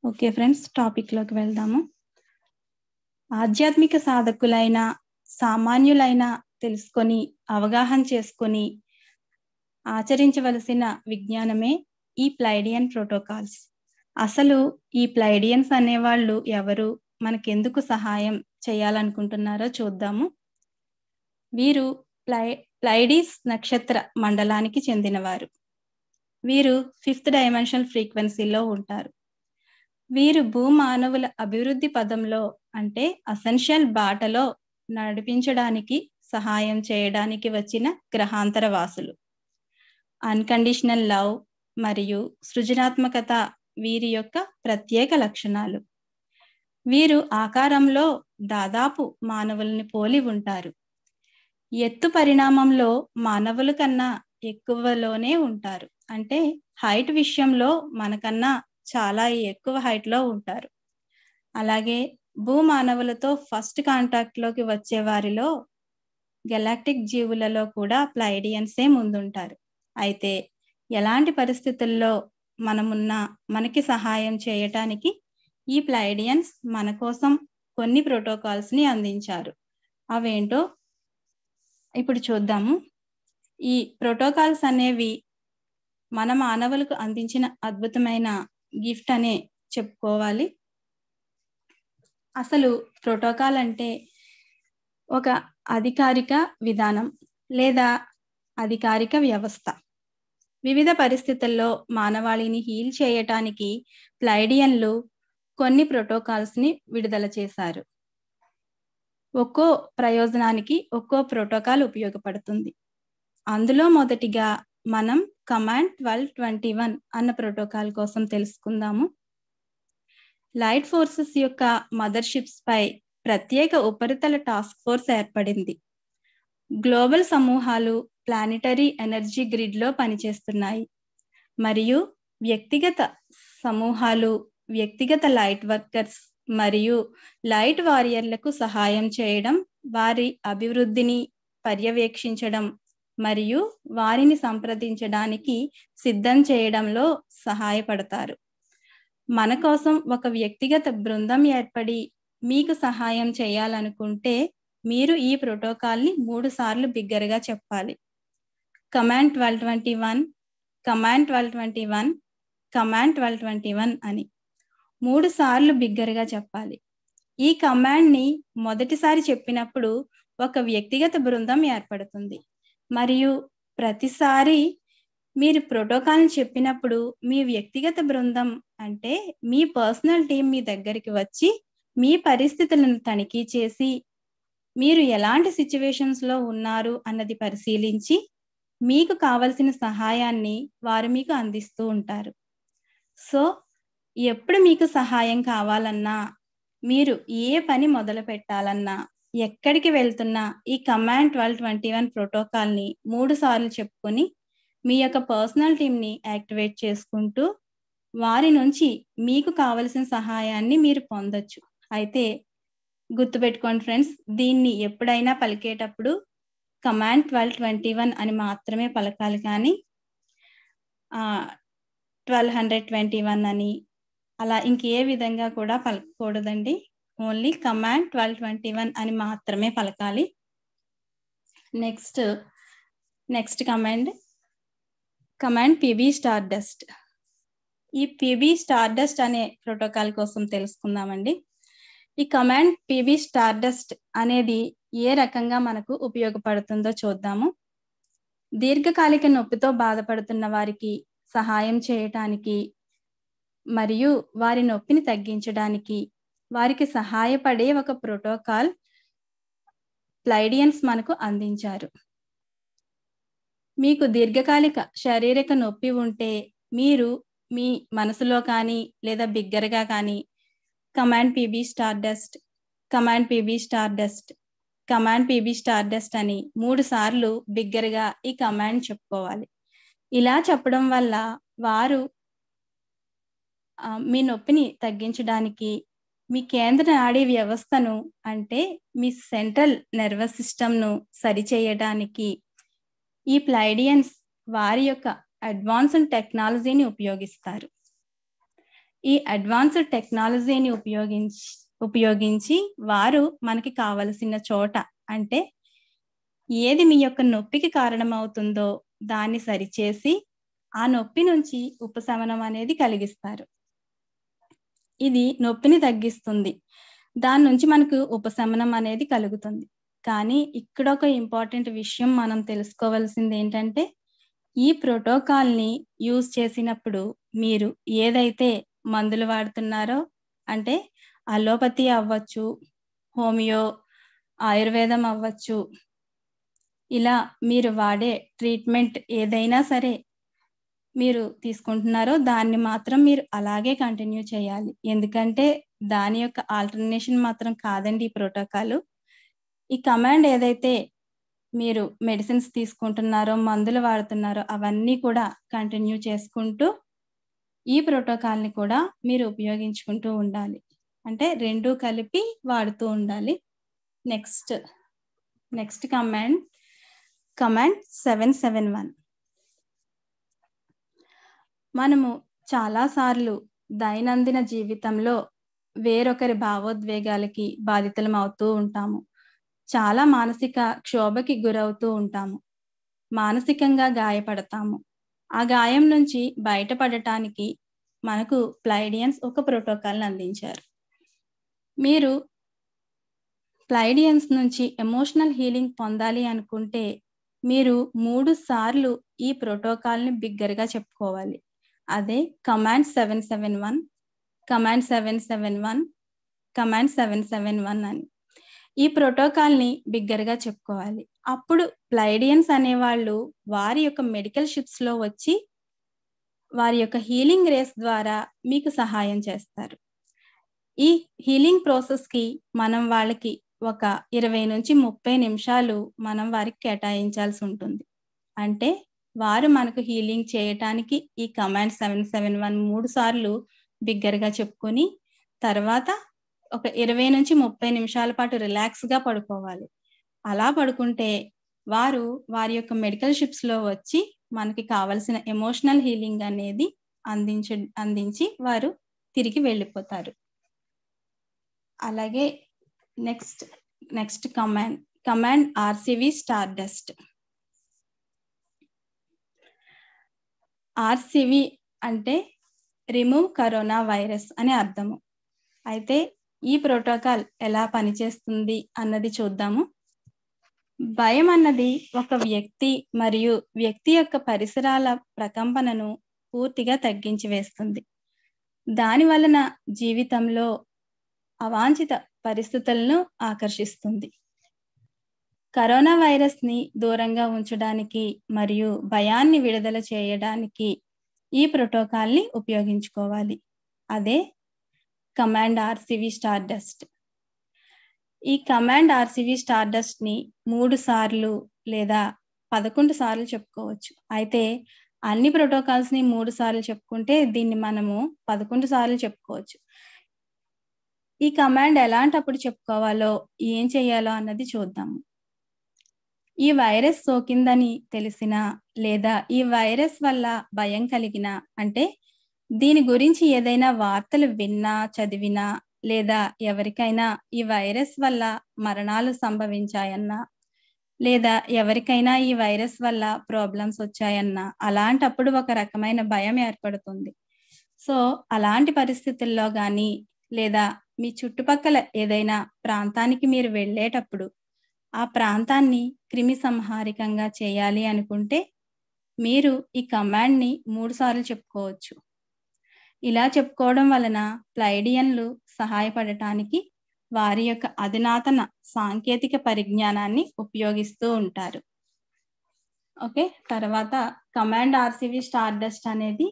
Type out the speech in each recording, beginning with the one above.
Okay friends టాపిక్లోకి వెళ్దాము ఆధ్యాత్మిక సాధకులైన సామాన్యులైన తెలుసుకొని అవగాహన చేసుకొని ఆచరించవలసిన విజ్ఞానమే ఈ ప్లైడియన్ ప్రోటోకాల్స్ అసలు ఈ ప్లైడియన్స్ అనేవాళ్ళు ఎవరు మనకెందుకు సహాయం చేయాలనుకుంటున్నారో చూద్దాము వీరు ప్లై ప్లైడీస్ నక్షత్ర మండలానికి చెందినవారు వీరు ఫిఫ్త్ డైమెన్షనల్ ఫ్రీక్వెన్సీలో ఉంటారు వీరు భూమానవుల అభివృద్ధి పదంలో అంటే అసెన్షియల్ బాటలో నడిపించడానికి సహాయం చేయడానికి వచ్చిన గ్రహాంతర వాసులు అన్కండిషనల్ లవ్ మరియు సృజనాత్మకత వీరి యొక్క ప్రత్యేక లక్షణాలు వీరు ఆకారంలో దాదాపు మానవుల్ని పోలి ఉంటారు ఎత్తు పరిణామంలో మానవుల కన్నా ఎక్కువలోనే ఉంటారు అంటే హైట్ విషయంలో మనకన్నా చాలా ఎక్కువ హైట్ లో ఉంటారు అలాగే భూమానవులతో ఫస్ట్ కాంటాక్ట్ లోకి వచ్చే వారిలో గెలాక్టిక్ జీవులలో కూడా ప్లైడియన్సే ముందుంటారు అయితే ఎలాంటి పరిస్థితుల్లో మనమున్న మనకి సహాయం చేయటానికి ఈ ప్లైడియన్స్ మన కోసం కొన్ని ప్రోటోకాల్స్ ని అందించారు అవేంటో ఇప్పుడు చూద్దాము ఈ ప్రోటోకాల్స్ అనేవి మన మానవులకు అందించిన అద్భుతమైన గిఫ్ట్ అనే చెప్పుకోవాలి అసలు ప్రోటోకాల్ అంటే ఒక అధికారిక విధానం లేదా అధికారిక వ్యవస్థ వివిధ పరిస్థితుల్లో మానవాళిని హీల్ చేయటానికి ప్లైడియన్లు కొన్ని ప్రోటోకాల్స్ ని విడుదల చేశారు ఒక్కో ప్రయోజనానికి ఒక్కో ప్రోటోకాల్ ఉపయోగపడుతుంది అందులో మొదటిగా మనం కమాండ్ ట్వెల్వ్ ట్వంటీ వన్ అన్న ప్రోటోకాల్ కోసం తెలుసుకుందాము లైట్ ఫోర్సెస్ యొక్క మదర్షిప్స్ పై ప్రత్యేక ఉపరితల టాస్క్ ఫోర్స్ ఏర్పడింది గ్లోబల్ సమూహాలు ప్లానిటరీ ఎనర్జీ గ్రిడ్ లో పనిచేస్తున్నాయి మరియు వ్యక్తిగత సమూహాలు వ్యక్తిగత లైట్ వర్కర్స్ మరియు లైట్ వారియర్లకు సహాయం చేయడం వారి అభివృద్ధిని పర్యవేక్షించడం మరియు వారిని సంప్రదించడానికి సిద్ధం చేయడంలో సహాయపడతారు మన కోసం ఒక వ్యక్తిగత బృందం ఏర్పడి మీకు సహాయం చేయాలనుకుంటే మీరు ఈ ప్రోటోకాల్ని మూడు సార్లు బిగ్గరగా చెప్పాలి command twelve twenty one command twelve twenty one command twelve twenty one అని మూడు సార్లు బిగ్గరగా చెప్పాలి ఈ కమాండ్ని మొదటిసారి చెప్పినప్పుడు ఒక వ్యక్తిగత బృందం ఏర్పడుతుంది మరియు ప్రతిసారి మీరు ప్రోటోకాల్ని చెప్పినప్పుడు మీ వ్యక్తిగత బృందం అంటే మీ పర్సనల్ టీం మీ దగ్గరికి వచ్చి మీ పరిస్థితులను తనిఖీ చేసి మీరు ఎలాంటి సిచ్యువేషన్స్ లో ఉన్నారు అన్నది పరిశీలించి మీకు కావలసిన సహాయాన్ని వారు మీకు అందిస్తూ ఉంటారు సో ఎప్పుడు మీకు సహాయం కావాలన్నా మీరు ఏ పని మొదలు పెట్టాలన్నా ఎక్కడికి వెళ్తున్నా ఈ కమాండ్ ట్వెల్వ్ ట్వంటీ వన్ ప్రోటోకాల్ని మూడు సార్లు చెప్పుకొని మీ యొక్క పర్సనల్ టీంని యాక్టివేట్ చేసుకుంటూ వారి నుంచి మీకు కావలసిన సహాయాన్ని మీరు పొందొచ్చు అయితే గుర్తుపెట్టుకోండి ఫ్రెండ్స్ దీన్ని ఎప్పుడైనా పలికేటప్పుడు కమాండ్ ట్వెల్వ్ ట్వంటీ వన్ అని మాత్రమే పలకాలి కానీ ట్వెల్వ్ హండ్రెడ్ ట్వంటీ వన్ అని అలా ఇంకే విధంగా కూడా పలకకూడదండి only command twelve twenty one అని మాత్రమే పలకాలి next next command command PB star dust ఈ పిబి స్టార్ డస్ట్ అనే ప్రోటోకాల్ కోసం తెలుసుకుందామండి ఈ కమాండ్ పిబి స్టార్ డస్ట్ అనేది ఏ రకంగా మనకు ఉపయోగపడుతుందో చూద్దాము దీర్ఘకాలిక నొప్పితో బాధపడుతున్న వారికి సహాయం చేయటానికి మరియు వారి నొప్పిని తగ్గించడానికి వారికి సహాయపడే ఒక ప్రోటోకాల్ ప్లైడియన్స్ మనకు అందించారు మీకు దీర్ఘకాలిక శారీరక నొప్పి ఉంటే మీరు మీ మనసులో కానీ లేదా బిగ్గరగా కానీ command PB star dust command PB star dust command PB star dust అని మూడు సార్లు బిగ్గరగా ఈ కమాండ్ చెప్పుకోవాలి ఇలా చెప్పడం వల్ల వారు మీ నొప్పిని తగ్గించడానికి మీ కేంద్ర నాడీ వ్యవస్థను అంటే మీ సెంట్రల్ నర్వస్ సిస్టమ్ను సరిచేయడానికి ఈ ప్లైడియన్స్ వారి యొక్క అడ్వాన్స్డ్ టెక్నాలజీని ఉపయోగిస్తారు ఈ అడ్వాన్స్డ్ టెక్నాలజీని ఉపయోగించి ఉపయోగించి వారు మనకి కావలసిన చోట అంటే ఏది మీ యొక్క నొప్పికి కారణమవుతుందో దాన్ని సరిచేసి ఆ నొప్పి నుంచి ఉపశమనం అనేది కలిగిస్తారు ఇది నొప్పిని తగ్గిస్తుంది దాని నుంచి మనకు ఉపశమనం అనేది కలుగుతుంది కానీ ఇక్కడ ఒక ఇంపార్టెంట్ విషయం మనం తెలుసుకోవాల్సింది ఏంటంటే ఈ ప్రోటోకాల్ని యూజ్ చేసినప్పుడు మీరు ఏదైతే మందులు వాడుతున్నారో అంటే అలోపతి అవ్వచ్చు హోమియో ఆయుర్వేదం అవ్వచ్చు ఇలా మీరు వాడే ట్రీట్మెంట్ ఏదైనా సరే మీరు తీసుకుంటున్నారో దాన్ని మాత్రం మీరు అలాగే కంటిన్యూ చేయాలి ఎందుకంటే దాని యొక్క ఆల్టర్నేషన్ మాత్రం కాదండి ఈ ప్రోటోకాల్ ఈ కమాండ్ ఏదైతే మీరు మెడిసిన్స్ తీసుకుంటున్నారో మందులు వాడుతున్నారో అవన్నీ కూడా కంటిన్యూ చేసుకుంటూ ఈ ప్రోటోకాల్ని కూడా మీరు ఉపయోగించుకుంటూ ఉండాలి అంటే రెండు కలిపి వాడుతూ ఉండాలి next next command command seven seven one మనము చాలాసార్లు దైనందిన జీవితంలో వేరొకరి భావోద్వేగాలకి బాధితులం అవుతూ ఉంటాము చాలా మానసిక క్షోభకి గురవుతూ ఉంటాము మానసికంగా గాయపడతాము ఆ గాయం నుంచి బయటపడటానికి మనకు ప్లైడియన్స్ ఒక ప్రోటోకాల్ని అందించారు మీరు ప్లైడియన్స్ నుంచి ఎమోషనల్ హీలింగ్ పొందాలి అనుకుంటే మీరు మూడు సార్లు ఈ ప్రోటోకాల్ని బిగ్గరగా చెప్పుకోవాలి అదే command seven seven one command seven seven one command seven seven one అని ఈ ప్రోటోకాల్ని బిగ్గరగా చెప్పుకోవాలి అప్పుడు ప్లైడియన్స్ అనేవాళ్ళు వారి యొక్క మెడికల్ షిప్స్ లో వచ్చి వారి యొక్క హీలింగ్ రేస్ ద్వారా మీకు సహాయం చేస్తారు ఈ హీలింగ్ ప్రాసెస్ కి మనం వాళ్ళకి ఒక ఇరవై నుంచి ముప్పై నిమిషాలు మనం వారికి కేటాయించాల్సి ఉంటుంది అంటే వారు మనకు హీలింగ్ చేయటానికి ఈ కమాండ్ సెవెన్ సెవెన్ వన్ మూడు సార్లు బిగ్గరగా చెప్పుకొని తర్వాత ఒక ఇరవై నుంచి ముప్పై నిమిషాల పాటు రిలాక్స్ గా పడుకోవాలి అలా పడుకుంటే వారు వారి యొక్క మెడికల్ షిప్స్ లో వచ్చి మనకి కావలసిన ఎమోషనల్ హీలింగ్ అనేది అందించ అందించి వారు తిరిగి వెళ్ళిపోతారు అలాగే next next command command RCV star dust RCV అంటే రిమూవ్ కరోనా వైరస్ అని అర్థము అయితే ఈ ప్రోటోకాల్ ఎలా పనిచేస్తుంది అన్నది చూద్దాము భయం అన్నది ఒక వ్యక్తి మరియు వ్యక్తి యొక్క పరిసరాల ప్రకంపనను పూర్తిగా తగ్గించి వేస్తుంది దాని వలన జీవితంలో అవాంఛిత పరిస్థితులను ఆకర్షిస్తుంది కరోనా వైరస్ ని దూరంగా ఉంచడానికి మరియు భయాన్ని విడుదల చేయడానికి ఈ ప్రోటోకాల్ ని ఉపయోగించుకోవాలి అదే కమాండ్ ఆర్సివి స్టార్ డస్ట్ ఈ కమాండ్ ఆర్సివి స్టార్ డస్ట్ ని మూడు సార్లు లేదా పదకొండు సార్లు చెప్పుకోవచ్చు అయితే అన్ని ప్రోటోకాల్స్ ని మూడు సార్లు చెప్పుకుంటే దీన్ని మనము పదకొండు సార్లు చెప్పుకోవచ్చు ఈ కమాండ్ ఎలాంటప్పుడు చెప్పుకోవాలో ఏం చేయాలో అన్నది చూద్దాము ఈ వైరస్ సోకిందని తెలిసిన లేదా ఈ వైరస్ వల్ల భయం కలిగిన అంటే దీని గురించి ఏదైనా వార్తలు విన్నా చదివినా లేదా ఎవరికైనా ఈ వైరస్ వల్ల మరణాలు సంభవించాయన్నా లేదా ఎవరికైనా ఈ వైరస్ వల్ల ప్రాబ్లమ్స్ వచ్చాయన్నా అలాంటప్పుడు ఒక రకమైన భయం ఏర్పడుతుంది సో అలాంటి పరిస్థితుల్లో కానీ లేదా మీ చుట్టుపక్కల ఏదైనా ప్రాంతానికి మీరు వెళ్ళేటప్పుడు ఆ ప్రాంతాన్ని క్రిమి సంహారికంగా చేయాలి అనుకుంటే మీరు ఈ కమాండ్ని మూడు సార్లు చెప్పుకోవచ్చు ఇలా చెప్పుకోవడం వలన ప్లైడియన్లు సహాయపడటానికి వారి యొక్క అధునాతన సాంకేతిక పరిజ్ఞానాన్ని ఉపయోగిస్తూ ఉంటారు ఓకే తర్వాత కమాండ్ ఆర్సివి స్టార్ డస్ట్ అనేది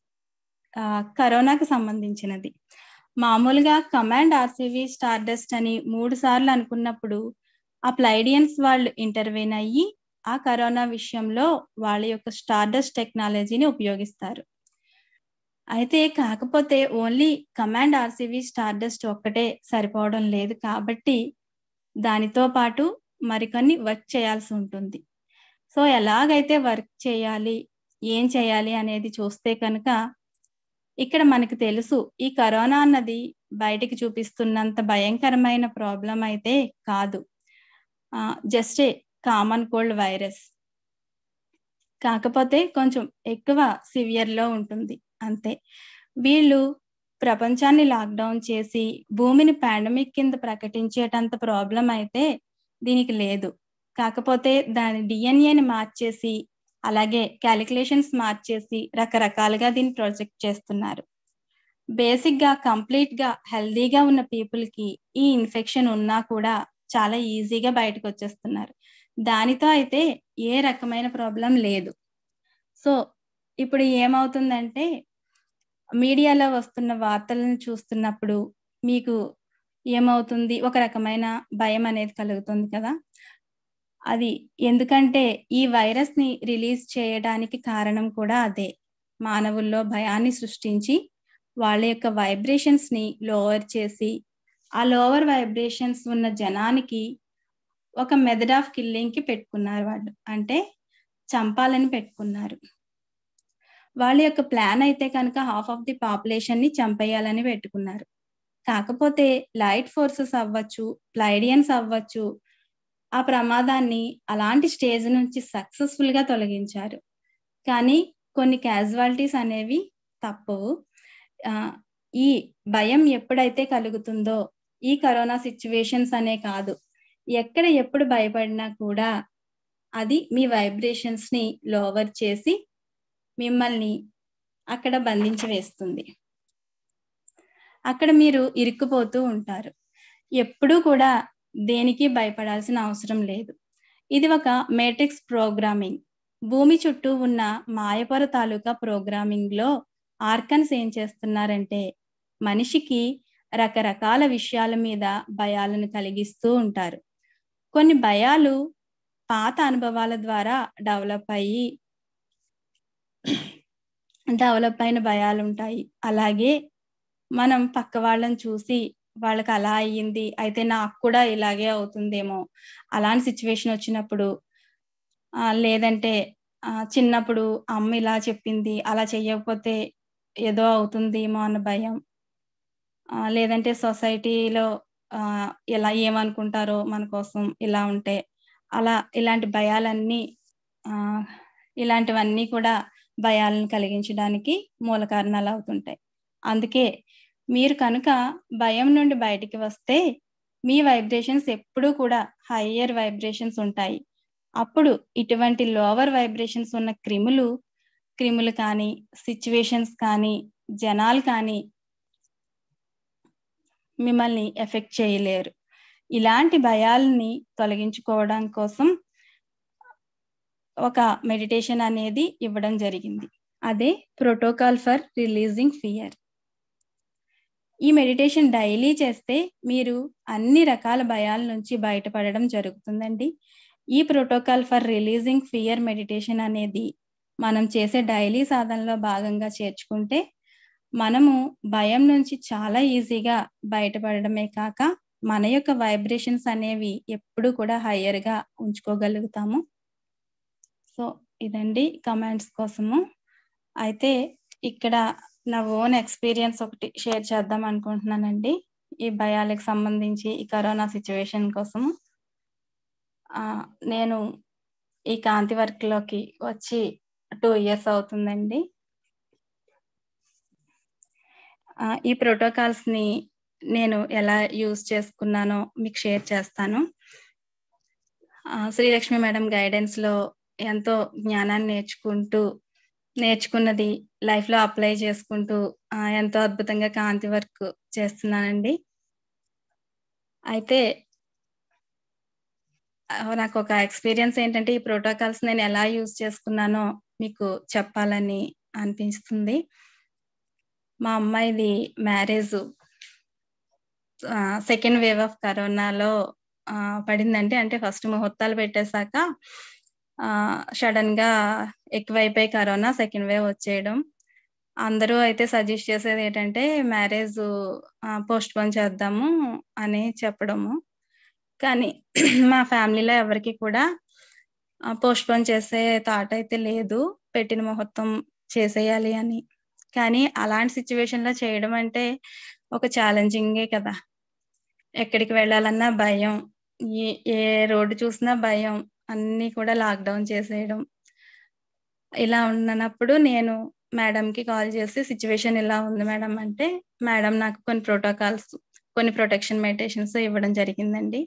కరోనాకి సంబంధించినది మామూలుగా కమాండ్ ఆర్సివి స్టార్ డస్ట్ అని మూడు సార్లు అనుకున్నప్పుడు ఆ ప్లైడియన్స్ వాళ్ళు ఇంటర్వ్యూన్ అయ్యి ఆ కరోనా విషయంలో వాళ్ళ యొక్క స్టార్డస్ట్ టెక్నాలజీని ఉపయోగిస్తారు అయితే కాకపోతే ఓన్లీ కమాండ్ ఆర్సివి స్టార్డస్ట్ ఒక్కటే సరిపోవడం లేదు కాబట్టి దానితో పాటు మరికొన్ని వర్క్ చేయాల్సి ఉంటుంది సో ఎలాగైతే వర్క్ చేయాలి ఏం చేయాలి అనేది చూస్తే కనుక ఇక్కడ మనకు తెలుసు ఈ కరోనా అన్నది బయటికి చూపిస్తున్నంత భయంకరమైన ప్రాబ్లం అయితే కాదు just a common cold virus కాకపోతే కొంచెం ఎక్కువ సివియర్ లో ఉంటుంది అంతే వీళ్ళు ప్రపంచాన్ని లాక్డౌన్ చేసి భూమిని పాండమిక్ కింద ప్రకటించేటంత ప్రాబ్లం అయితే దీనికి లేదు కాకపోతే దాని డిఎన్ఏని మార్చేసి అలాగే క్యాలిక్యులేషన్స్ మార్చేసి రకరకాలుగా దీన్ని ప్రొజెక్ట్ చేస్తున్నారు బేసిక్ గా కంప్లీట్ గా హెల్దీగా ఉన్న పీపుల్ కి ఈ ఇన్ఫెక్షన్ ఉన్నా కూడా చాలా ఈజీగా బయటకు వచ్చేస్తున్నారు దానితో అయితే ఏ రకమైన ప్రాబ్లం లేదు సో ఇప్పుడు ఏమవుతుందంటే మీడియాలో వస్తున్న వార్తలను చూస్తున్నప్పుడు మీకు ఏమవుతుంది ఒక రకమైన భయం అనేది కలుగుతుంది కదా అది ఎందుకంటే ఈ వైరస్ ని రిలీజ్ చేయడానికి కారణం కూడా అదే మానవుల్లో భయాన్ని సృష్టించి వాళ్ళ యొక్క వైబ్రేషన్స్ ని లోవర్ చేసి ఆ లోవర్ వైబ్రేషన్స్ ఉన్న జనానికి ఒక మెథడ్ ఆఫ్ కిల్లింగ్ కి పెట్టుకున్నారు వాళ్ళు అంటే చంపాలని పెట్టుకున్నారు వాళ్ళ యొక్క ప్లాన్ అయితే కనుక హాఫ్ ఆఫ్ ది పాపులేషన్ ని చంపేయాలని పెట్టుకున్నారు కాకపోతే లైట్ ఫోర్సెస్ అవ్వచ్చు ప్లైడియన్స్ అవ్వచ్చు ఆ ప్రమాదాన్ని అలాంటి స్టేజ్ నుంచి సక్సెస్ఫుల్ గా తొలగించారు కానీ కొన్ని క్యాజువాలిటీస్ అనేవి తప్పవు ఈ భయం ఎప్పుడైతే కలుగుతుందో ఈ కరోనా సిచ్యువేషన్స్ అనే కాదు ఎక్కడ ఎప్పుడు భయపడినా కూడా అది మీ వైబ్రేషన్స్ ని లోవర్ చేసి మిమ్మల్ని అక్కడ బంధించి వేస్తుంది అక్కడ మీరు ఇరుక్కుపోతూ ఉంటారు ఎప్పుడూ కూడా దేనికి భయపడాల్సిన అవసరం లేదు ఇది ఒక మేట్రిక్స్ ప్రోగ్రామింగ్ భూమి చుట్టూ ఉన్న మాయపర తాలూకా ప్రోగ్రామింగ్ లో ఆర్కన్స్ ఏం చేస్తున్నారంటే మనిషికి రకరకాల విషయాల మీద భయాలను కలిగిస్తూ ఉంటారు కొన్ని భయాలు పాత అనుభవాల ద్వారా డెవలప్ అయ్యి డెవలప్ అయిన భయాలు ఉంటాయి అలాగే మనం పక్క వాళ్ళని చూసి వాళ్ళకి అలా అయ్యింది అయితే నాకు కూడా ఇలాగే అవుతుందేమో అలాంటి సిచ్యువేషన్ వచ్చినప్పుడు లేదంటే చిన్నప్పుడు అమ్మ ఇలా చెప్పింది అలా చెయ్యకపోతే ఏదో అవుతుందేమో అన్న భయం లేదంటే సొసైటీలో ఎలా ఏమనుకుంటారో మన కోసం ఇలా ఉంటే అలా ఇలాంటి భయాలన్నీ ఇలాంటివన్నీ కూడా భయాలను కలిగించడానికి మూల కారణాలు అవుతుంటాయి అందుకే మీరు కనుక భయం నుండి బయటికి వస్తే మీ వైబ్రేషన్స్ ఎప్పుడూ కూడా హయ్యర్ వైబ్రేషన్స్ ఉంటాయి అప్పుడు ఇటువంటి లోవర్ వైబ్రేషన్స్ ఉన్న క్రిములు క్రిములు కానీ సిచ్యువేషన్స్ కానీ జనాలు కానీ మిమ్మల్ని ఎఫెక్ట్ చేయలేరు ఇలాంటి భయాలని తొలగించుకోవడం కోసం ఒక మెడిటేషన్ అనేది ఇవ్వడం జరిగింది అదే ప్రోటోకాల్ ఫర్ రిలీజింగ్ ఫియర్ ఈ మెడిటేషన్ డైలీ చేస్తే మీరు అన్ని రకాల భయాల నుంచి బయటపడడం జరుగుతుందండి ఈ protocol for releasing fear meditation అనేది మనం చేసే డైలీ సాధనలో భాగంగా చేర్చుకుంటే మనము భయం నుంచి చాలా ఈజీగా బయటపడడమే కాక మన యొక్క వైబ్రేషన్స్ అనేవి ఎప్పుడు కూడా హయ్యర్ గా ఉంచుకోగలుగుతాము సో ఇదండి కమెంట్స్ కోసము అయితే ఇక్కడ నా ఓన్ ఎక్స్పీరియన్స్ ఒకటి షేర్ చేద్దాం అనుకుంటున్నానండి ఈ భయాలకు సంబంధించి ఈ కరోనా సిచ్యువేషన్ కోసము నేను ఈ కాంతి వర్క్ లోకి వచ్చి టూ ఇయర్స్ అవుతుందండి ఈ ప్రోటోకాల్స్ ని నేను ఎలా యూజ్ చేసుకున్నానో మీకు షేర్ చేస్తాను శ్రీలక్ష్మి మేడం గైడెన్స్ లో ఎంతో జ్ఞానాన్ని నేర్చుకుంటూ నేర్చుకున్నది లైఫ్ లో అప్లై చేసుకుంటూ ఎంతో అద్భుతంగా కాంతి వర్క్ చేస్తున్నానండి అయితే నాకు ఒక ఎక్స్పీరియన్స్ ఏంటంటే ఈ ప్రోటోకాల్స్ నేను ఎలా యూజ్ చేసుకున్నానో మీకు చెప్పాలని అనిపిస్తుంది మా అమ్మాయిది మ్యారేజ్ సెకండ్ వేవ్ ఆఫ్ కరోనాలో పడిందంటే అంటే ఫస్ట్ ముహూర్తాలు పెట్టేశాక సడన్ గా ఎక్కువైపోయి కరోనా సెకండ్ వేవ్ వచ్చేయడం అందరూ అయితే సజెస్ట్ చేసేది ఏంటంటే మ్యారేజ్ పోస్ట్ పోన్ చేద్దాము అని చెప్పడము కానీ మా ఫ్యామిలీలో ఎవరికి కూడా పోస్ట్ పోన్ చేసే థాట్ అయితే లేదు పెట్టిన ముహూర్తం చేసేయాలి అని కానీ అలాంటి సిట్యుయేషన్‌లో చేయడం అంటే ఒక ఛాలెంజింగే కదా! ఎక్కడికి వెళ్ళాలన్నా భయం. ఏ ఏ రోడ్డు చూసినా భయం. అన్నీ కూడా లాక్‌డౌన్ చేసేయడం. ఇలా ఉన్ననప్పుడు నేను మేడంకి కాల్ చేసి సిట్యుయేషన్ ఇలా ఉంది మేడం అంటే, మేడం నాకు కొన్ని ప్రోటోకాల్స్, కొన్ని ప్రొటెక్షన్ మెడిటేషన్స్ ఇవ్వడం జరిగిందండి.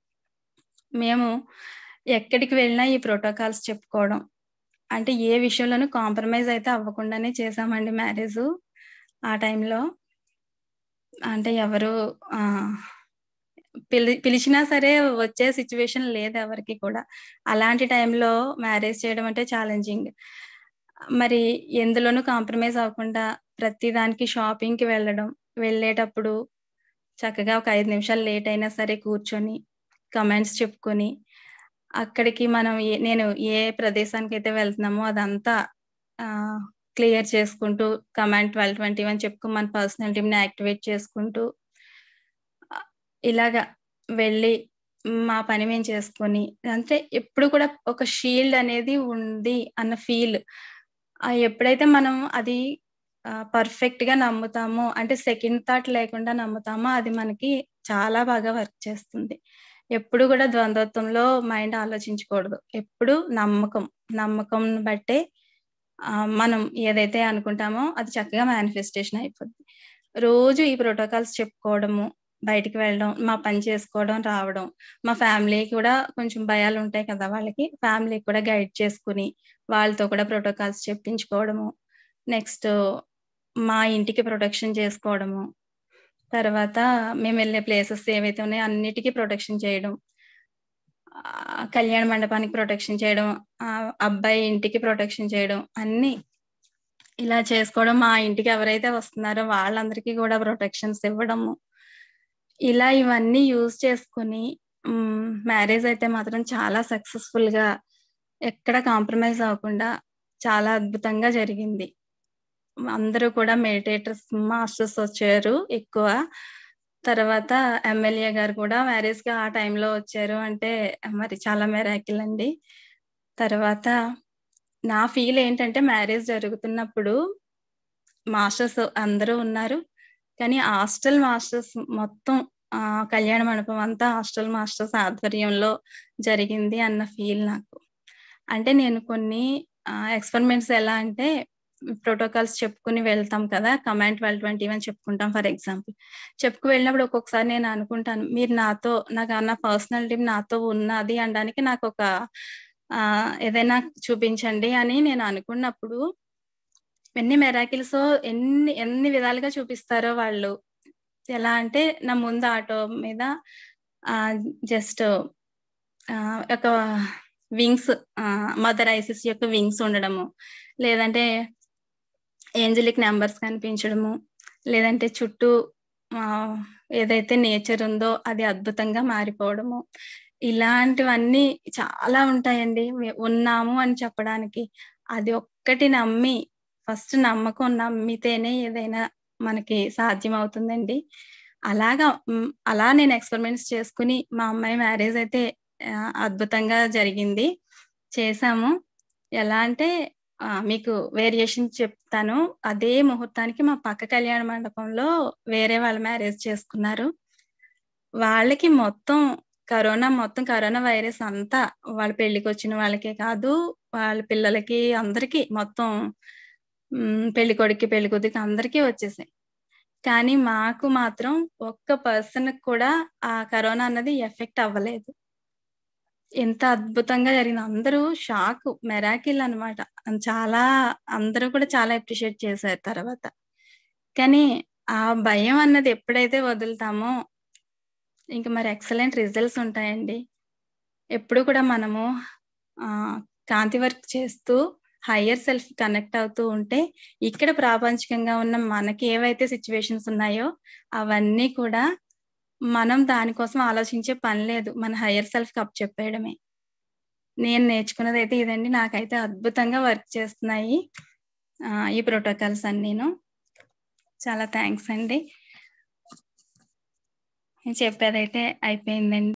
మేము ఎక్కడికి వెళ్ళినా ఈ ప్రోటోకాల్స్ చెప్పుకోవడం. అంటే ఏ విషయంలోనూ కాంప్రమైజ్ అయితే అవ్వకుండానే చేశామండి మ్యారేజు. ఆ టైంలో. అంటే ఎవరు ఆహ్, పిలి పిలిచినా సరే వచ్చే సిట్యుయేషన్ లేదు ఎవరికీ కూడా. అలాంటి టైంలో మ్యారేజ్ చేయడం అంటే ఛాలెంజింగ్. మరి ఎందులోనూ కాంప్రమైజ్ అవ్వకుండా ప్రతి దానికి షాపింగ్‌కి వెళ్ళడం. వెళ్ళేటప్పుడు చక్కగా ఒక 5 నిమిషాలు లేట్ అయినా సరే కూర్చొని, కమెంట్స్ చెప్పుకొని, అక్కడికి మనం ఏ నేను ఏ ప్రదేశానికైతే వెళ్తున్నామో అదంతా ఆహ్, క్లియర్ చేసుకుంటూ కమాండ్ 1221 చెప్పుకొని మన పర్సనల్ టీమ్‌ని యాక్టివేట్ చేసుకుంటూ ఆహ్, ఇలాగ వెళ్ళి మా పని మేము చేసుకొని అంటే ఎప్పుడు కూడా ఒక షీల్డ్ అనేది ఉంది అన్న ఫీల్. ఆహ్, ఎప్పుడైతే మనం అది ఆహ్, పర్ఫెక్ట్‌గా నమ్ముతామో అంటే సెకండ్ థాట్ లేకుండా నమ్ముతామో అది మనకి చాలా బాగా వర్క్ చేస్తుంది. ఎప్పుడు కూడా ద్వంద్వత్వంలో మైండ్ ఆలోచించకూడదు. ఎప్పుడు నమ్మకం. నమ్మకంని బట్టే ఆహ్, మనం ఏదైతే అనుకుంటామో అది చక్కగా మేనిఫెస్టేషన్ అయిపోద్ది. రోజు ఈ ప్రోటోకాల్స్ చెప్పుకోవడము, బయటికి వెళ్ళడం, మా పని చేసుకోవడం, రావడం. మా ఫ్యామిలీకి కూడా కొంచెం భయాలుంటాయి కదా! వాళ్ళకి. ఫ్యామిలీకి కూడా గైడ్ చేసుకొని, వాళ్ళతో కూడా ప్రోటోకాల్స్ చెప్పించుకోవడము. నెక్స్ట్ మా ఇంటికి ప్రొటెక్షన్ చేసుకోవడము. తర్వాత మేమెళ్ళే ప్లేసెస్ ఏవైతే ఉన్నాయో అన్నిటికి ప్రొటెక్షన్ చేయడం. ఆహ్, కళ్యాణ మండపానికి ప్రొటెక్షన్ చేయడం. ఆహ్, అబ్బాయి ఇంటికి ప్రొటెక్షన్ చేయడం. అన్నీ ఇలా చేసుకోవడం. మా ఇంటికి ఎవరైతే వస్తున్నారో వాళ్ళందరికీ కూడా ప్రొటెక్షన్స్ ఇవ్వడము. ఇలా ఇవన్నీ యూజ్ చేసుకొని హ్మ్. మ్యారేజ్ అయితే మాత్రం చాలా సక్సెస్‌ఫుల్‌గా ఎక్కడ కాంప్రమైజ్ అవ్వకుండా చాలా అద్భుతంగా జరిగింది. అందరూ కూడా మెడిటేటర్స్, మాస్టర్స్ వచ్చారు ఎక్కువ. తర్వాత ఎమ్మెల్యే గారు కూడా మ్యారేజ్‌కి ఆ టైంలో వచ్చారు అంటే మరి చాలా మిరాకిల్ అండి. తర్వాత నా ఫీల్ ఏంటంటే మ్యారేజ్ జరుగుతున్నప్పుడు మాస్టర్స్ అందరూ ఉన్నారు. కానీ హాస్టల్ మాస్టర్స్ మొత్తం ఆహ్, కళ్యాణ మండపం అంతా హాస్టల్ మాస్టర్స్ ఆధ్వర్యంలో జరిగింది అన్న ఫీల్ నాకు. అంటే నేను కొన్ని ఆహ్, ఎక్స్‌పెరిమెంట్స్ ఎలా అంటే ప్రోటోకాల్స్ చెప్పుకొని వెళ్తాం కదా! కమాండ్ 1221 చెప్పుకుంటాం ఫర్ ఎగ్జాంపుల్. చెప్పుకు వెళ్ళినప్పుడు ఒక్కొక్కసారి నేను అనుకుంటాను. మీరు నాతో నాకు నా పర్సనల్ టీమ్ నాతో ఉన్నది అనడానికి నాకొక ఆహ్, ఏదైనా చూపించండి అని నేను అనుకున్నప్పుడు ఎన్ని మిరాకిల్సో ఎన్ని ఎన్ని విధాలుగా చూపిస్తారో వాళ్ళు. ఎలా అంటే నా ముందు ఆటో మీద ఆహ్, జస్ట్ ఆహ్, ఒక వింగ్స్ ఆహ్, మదర్ ఐసిస్ యొక్క వింగ్స్ ఉండడము. లేదంటే ఏంజెలిక్ నంబర్స్ కనిపించడము. లేదంటే చుట్టూ ఆహ్, ఏదైతే నేచర్ ఉందో అది అద్భుతంగా మారిపోవడము. ఇలాంటివన్నీ చాలా ఉంటాయండి. మే ఉన్నాము అని చెప్పడానికి. అది ఒక్కటి నమ్మి ఫస్ట్ నమ్మకం నమ్మితేనే ఏదైనా మనకి సాధ్యమవుతుందండి. అలాగా హ్మ్. అలా నేను ఎక్స్‌పెరిమెంట్స్ చేసుకొని మా అమ్మాయి మ్యారేజ్ అయితే ఆహ్, అద్భుతంగా జరిగింది. చేశాము. ఎలా అంటే ఆహ్, మీకు వేరియేషన్ చెప్తాను. అదే ముహూర్తానికి మా పక్క కళ్యాణ మండపంలో వేరే వాళ్ళు మ్యారేజ్ చేసుకున్నారు. వాళ్ళకి మొత్తం కరోనా మొత్తం కరోనా వైరస్ అంతా వాళ్ళ పెళ్ళికొచ్చిన వాళ్ళకే కాదు, వాళ్ళ పిల్లలకి అందరికి మొత్తం హ్మ్. పెళ్ళికొడుక్కి, పెళ్ళికూతురికి అందరికీ వచ్చేసాయి. కానీ మాకు మాత్రం ఒక్క పర్సన్‌కి కూడా ఆ కరోనా అన్నది ఎఫెక్ట్ అవ్వలేదు. ఎంత అద్భుతంగా జరిగింది. అందరూ షాకు. మిరాకిల్ అనమాట. చాలా అందరూ కూడా చాలా అప్రిషియేట్ చేశారు తర్వాత. కానీ ఆ భయం అన్నది ఎప్పుడైతే వదులుతామో ఇంక మరి ఎక్సలెంట్ రిజల్ట్స్ ఉంటాయండి. ఎప్పుడు కూడా మనము ఆహ్, కాంతి వర్క్ చేస్తూ హయ్యర్ సెల్ఫ్ కనెక్ట్ అవుతూ ఉంటే, ఇక్కడ ప్రాపంచికంగా ఉన్న మనకి ఏవైతే సిట్యుయేషన్స్ ఉన్నాయో అవన్నీ కూడా మనం దానికోసం ఆలోచించే పని లేదు. మన హయ్యర్ సెల్ఫ్‌కి అప్పచెప్పేయడమే. నేను నేర్చుకున్నదైతే ఇదండి. నాకైతే అద్భుతంగా వర్క్ చేస్తున్నాయి. ఆహ్, ఈ ప్రోటోకాల్స్ అన్నీను. చాలా థాంక్స్ అండి. నేను చెప్పేదైతే అయిపోయిందండి.